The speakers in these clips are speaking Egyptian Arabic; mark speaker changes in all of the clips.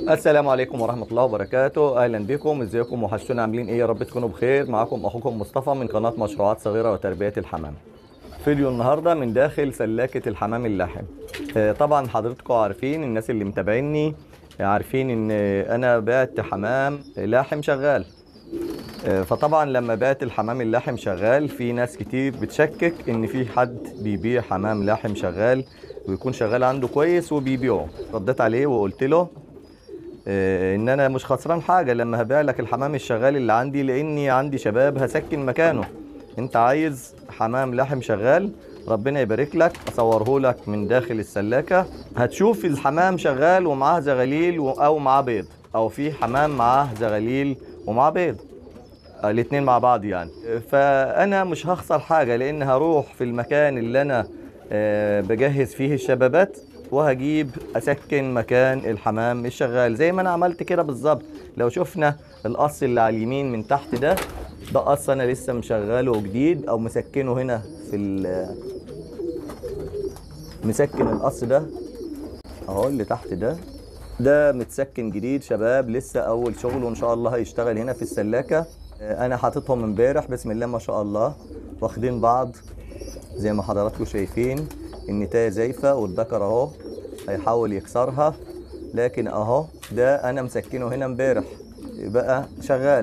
Speaker 1: السلام عليكم ورحمة الله وبركاته أهلا بكم ازيكم وحشتونا عاملين ايه يا رب تكونوا بخير معاكم أخوكم مصطفى من قناة مشروعات صغيرة وتربية الحمام فيديو النهاردة من داخل سلاكة الحمام اللاحم آه، طبعا حضرتكم عارفين الناس اللي متابعيني عارفين ان انا بعت حمام لاحم شغال آه، فطبعا لما بعت الحمام اللاحم شغال في ناس كتير بتشكك ان في حد بيبيع حمام لاحم شغال ويكون شغال عنده كويس وبيبيعه رديت عليه وقلت له آه، ان انا مش خسران حاجه لما هبيع لك الحمام الشغال اللي عندي لاني عندي شباب هسكن مكانه انت عايز حمام لحم شغال ربنا يبارك لك اصوره لك من داخل السلاكه هتشوف الحمام شغال ومعاه زغاليل و- او معاه بيض او في حمام معاه زغاليل ومعاه بيض الاثنين مع بعض يعني فانا مش هخسر حاجه لان هروح في المكان اللي انا آه، بجهز فيه الشبابات وهجيب اسكن مكان الحمام الشغال زي ما انا عملت كده بالظبط لو شفنا القص اللي على اليمين من تحت ده ده قص انا لسه مشغله جديد او مسكنه هنا في ال- مسكن القص ده اهو اللي تحت ده ده متسكن جديد شباب لسه اول شغل وان شاء الله هيشتغل هنا في السلاكه آه، انا حاططهم امبارح بسم الله ما شاء الله واخدين بعض زي ما حضراتكم شايفين النتاية زايفة والذكر اهو هيحاول يكسرها لكن اهو ده انا مسكنه هنا امبارح بقى شغال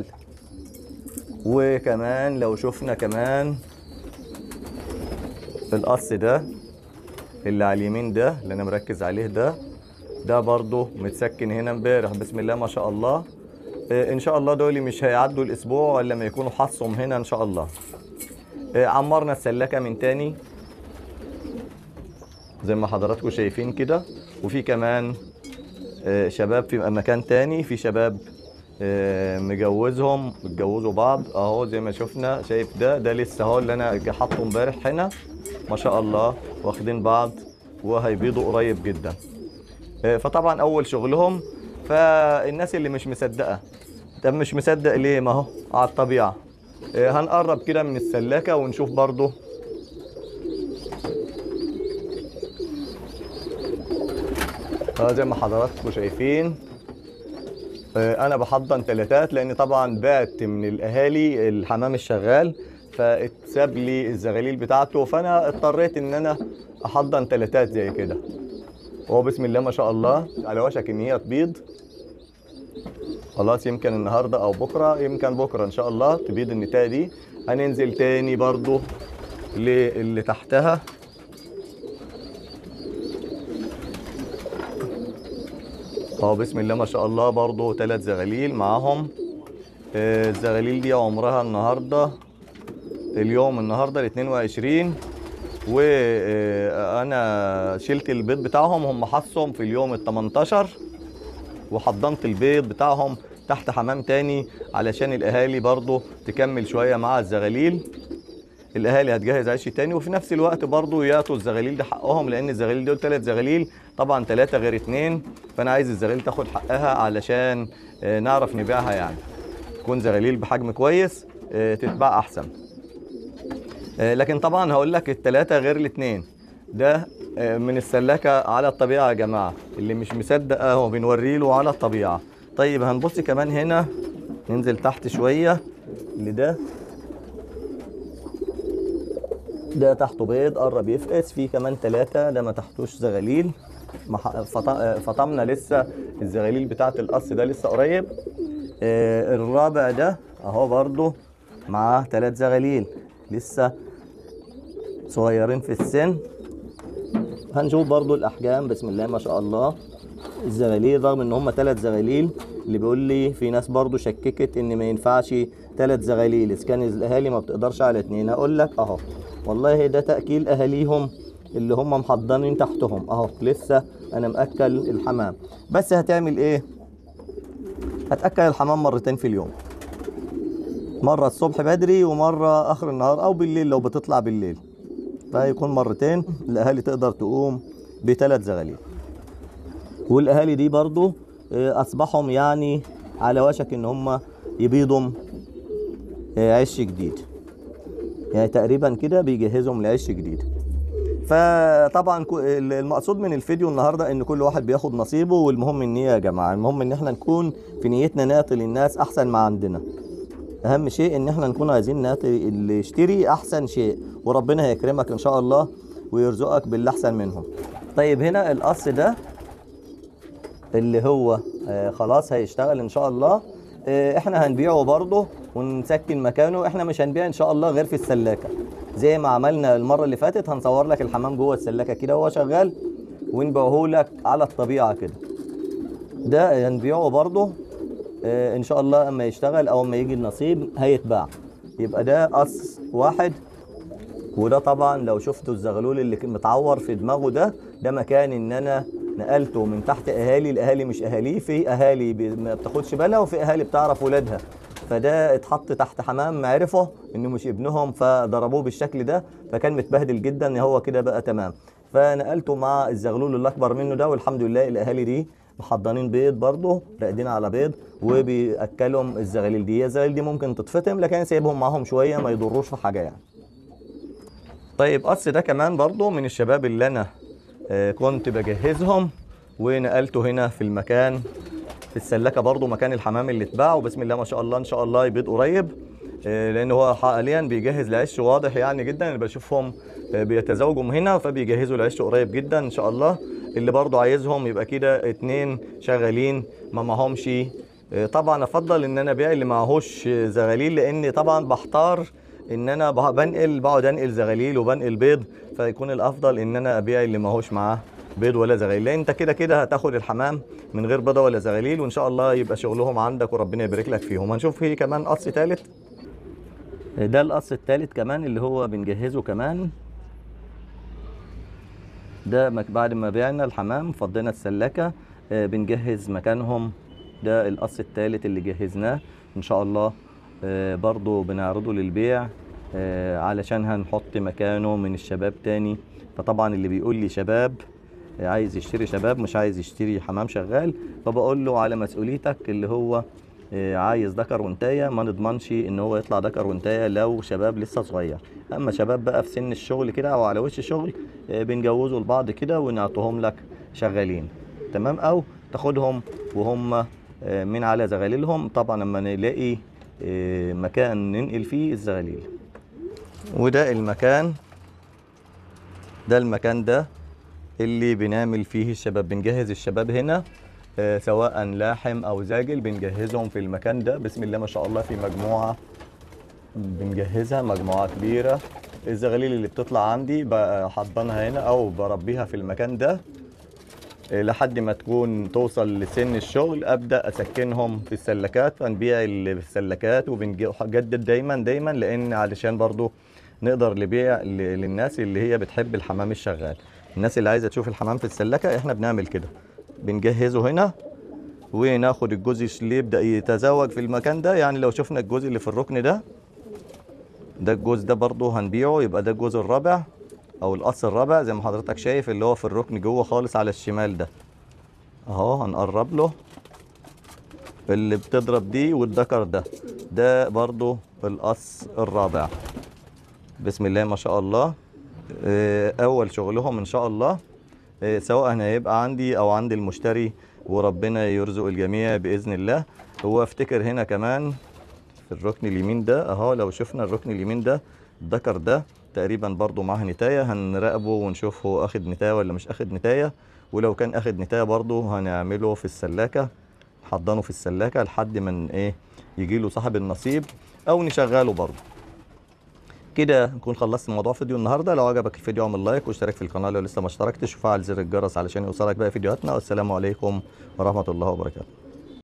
Speaker 1: وكمان لو شفنا كمان القص ده اللي على اليمين ده اللي انا مركز عليه ده ده برضه متسكن هنا امبارح بسم الله ما شاء الله آه، ان شاء الله دول مش هيعدوا الاسبوع ولا ما يكونوا حصهم هنا ان شاء الله آه، عمرنا السلاكه من تاني زي ما حضراتكم شايفين كده وفي كمان آه، شباب في مكان تاني في شباب آه، مجوزهم متجوزوا بعض اهو زي ما شفنا شايف ده ده لسه اهو اللي انا حاطه امبارح هنا ما شاء الله واخدين بعض وهيبيضوا قريب جدا آه، فطبعا اول شغلهم فالناس اللي مش مصدقه طب مش مصدق ليه ما هو على الطبيعه آه، هنقرب كده من السلاكه ونشوف برضو اه زي ما حضراتكم شايفين آه، انا بحضن تلاتات لان طبعا بعت من الاهالي الحمام الشغال فاتساب لي الزغاليل بتاعته فانا اضطريت ان انا احضن تلاتات زي كده هو بسم الله ما شاء الله على وشك ان هي تبيض خلاص يمكن النهارده او بكره يمكن بكره ان شاء الله تبيض النتايه دي هننزل تاني برضو للي تحتها اهو بسم الله ما شاء الله برضو ثلاث زغاليل معاهم آه، الزغاليل دي عمرها النهارده اليوم النهارده ال 22 وانا شلت البيض بتاعهم هم حصهم في اليوم ال 18 وحضنت البيض بتاعهم تحت حمام تاني علشان الاهالي برضو تكمل شويه مع الزغاليل الاهالي هتجهز عيش تاني وفي نفس الوقت برضو يعطوا الزغاليل ده حقهم لان الزغاليل دول ثلاث زغاليل طبعا ثلاثه غير اتنين فانا عايز الزغاليل تاخد حقها علشان آه، نعرف نبيعها يعني تكون زغاليل بحجم كويس آه، تتباع احسن آه، لكن طبعا هقول لك الثلاثه غير الاثنين ده آه، من السلاكه على الطبيعه يا جماعه اللي مش مصدق اهو بنوري له على الطبيعه طيب هنبص كمان هنا ننزل تحت شويه لده ده تحته بيض قرب يفقس في كمان ثلاثة ده ما تحتوش زغاليل مح- فط- فطمنا لسه الزغاليل بتاعت القص ده لسه قريب آه، الرابع ده اهو برضو معاه ثلاث زغاليل لسه صغيرين في السن هنشوف برضو الاحجام بسم الله ما شاء الله الزغاليل رغم ان هم ثلاث زغاليل اللي بيقول لي في ناس برضو شككت ان ما ينفعش ثلاث زغاليل اذا كان الاهالي ما بتقدرش على اتنين هقول لك اهو والله ده تاكيل اهاليهم اللي هم محضنين تحتهم اهو لسه انا مأكل الحمام بس هتعمل ايه هتأكل الحمام مرتين في اليوم مرة الصبح بدري ومرة آخر النهار أو بالليل لو بتطلع بالليل فيكون مرتين الأهالي تقدر تقوم بثلاث زغاليل والأهالي دي برضو آه، أصبحهم يعني على وشك إن هم يبيضوا آه، عش جديد يعني تقريبا كده بيجهزهم لعش جديد فطبعا كو- ال- المقصود من الفيديو النهارده ان كل واحد بياخد نصيبه والمهم النية يا جماعه المهم ان احنا نكون في نيتنا نعطي للناس احسن ما عندنا اهم شيء ان احنا نكون عايزين نعطي اللي يشتري احسن شيء وربنا هيكرمك ان شاء الله ويرزقك باللي احسن منهم طيب هنا القص ده اللي هو آه خلاص هيشتغل ان شاء الله آه احنا هنبيعه برضه ونسكن مكانه احنا مش هنبيع ان شاء الله غير في السلاكه زي ما عملنا المره اللي فاتت هنصور لك الحمام جوه السلاكه كده وهو شغال ونبيعه لك على الطبيعه كده ده هنبيعه برضه آه ان شاء الله اما يشتغل او اما يجي النصيب هيتباع يبقى ده قص واحد وده طبعا لو شفتوا الزغلول اللي كان متعور في دماغه ده ده مكان ان انا نقلته من تحت اهالي لاهالي مش اهاليه في اهالي بي- ما بتاخدش بالها وفي اهالي بتعرف ولادها فده اتحط تحت حمام عرفه انه مش ابنهم فضربوه بالشكل ده فكان متبهدل جدا هو كده بقى تمام فنقلته مع الزغلول اللي اكبر منه ده والحمد لله الاهالي دي محضنين بيض برضه راقدين على بيض وبياكلهم الزغاليل دي الزغاليل دي ممكن تتفطم لكن سايبهم معاهم شويه ما يضروش في حاجه يعني طيب قص ده كمان برضو من الشباب اللي انا آه، كنت بجهزهم ونقلته هنا في المكان في السلاكه برضو مكان الحمام اللي اتباع وبسم الله ما شاء الله ان شاء الله يبيض قريب آه، لان هو حاليا بيجهز العش واضح يعني جدا اللي بشوفهم آه، بيتزوجوا من هنا فبيجهزوا العش قريب جدا ان شاء الله اللي برضو عايزهم يبقى كده اتنين شغالين ما معهمش آه، طبعا افضل ان انا ابيع اللي معهوش آه، زغاليل لان طبعا بحتار ان انا بح- بنقل بقعد انقل زغاليل وبنقل بيض فيكون الافضل ان انا ابيع اللي ماهوش معاه بيض ولا زغاليل لان انت كده كده هتاخد الحمام من غير بيضه ولا زغاليل وان شاء الله يبقى شغلهم عندك وربنا يبارك لك فيهم هنشوف فيه كمان قص ثالث ده القص الثالث كمان اللي هو بنجهزه كمان ده مك- بعد ما بعنا الحمام فضينا السلاكة آه، بنجهز مكانهم ده القص الثالث اللي جهزناه ان شاء الله آه، برضو بنعرضه للبيع آه، علشان هنحط مكانه من الشباب تاني فطبعا اللي بيقول لي شباب آه، عايز يشتري شباب مش عايز يشتري حمام شغال فبقول له على مسؤوليتك اللي هو آه، عايز ذكر وانتايه ما نضمنش ان هو يطلع ذكر وانتايه لو شباب لسه صغير اما شباب بقى في سن الشغل كده او على وش الشغل آه، بنجوزه لبعض كده ونعطيهم لك شغالين تمام او تاخدهم وهم آه، من على زغاليلهم طبعا لما نلاقي آه، مكان ننقل فيه الزغاليل وده المكان ده المكان ده اللي بنعمل فيه الشباب بنجهز الشباب هنا آه، سواء لاحم او زاجل بنجهزهم في المكان ده بسم الله ما شاء الله في مجموعه بنجهزها مجموعه كبيره الزغاليل اللي بتطلع عندي بحضنها هنا او بربيها في المكان ده آه، لحد ما تكون توصل لسن الشغل ابدا اسكنهم في السلكات فنبيع اللي في السلكات وبنجدد دايما دايما لان علشان برضو نقدر نبيع ل- للناس اللي هي بتحب الحمام الشغال الناس اللي عايزه تشوف الحمام في السلكه احنا بنعمل كده بنجهزه هنا وناخد الجزء اللي يبدا يتزوج في المكان ده يعني لو شفنا الجزء اللي في الركن ده ده الجزء ده برضه هنبيعه يبقى ده الجزء الرابع او القص الرابع زي ما حضرتك شايف اللي هو في الركن جوه خالص على الشمال ده اهو هنقرب له اللي بتضرب دي والذكر ده ده برضه القص الرابع بسم الله ما شاء الله آه، اول شغلهم ان شاء الله آه، سواء هيبقى عندي او عند المشتري وربنا يرزق الجميع باذن الله هو افتكر هنا كمان في الركن اليمين ده اهو لو شفنا الركن اليمين ده الذكر ده تقريبا برضو معاه نتاية هنراقبه ونشوف هو اخد نتاية ولا مش اخد نتاية ولو كان اخد نتاية برضو هنعمله في السلاكة حضنه في السلاكة لحد ما ايه يجيله صاحب النصيب او نشغله برضو كده نكون خلصت موضوع فيديو النهارده لو عجبك الفيديو اعمل لايك واشترك في القناه لو لسه ما اشتركتش وفعل زر الجرس علشان يوصلك باقي فيديوهاتنا والسلام عليكم ورحمه الله وبركاته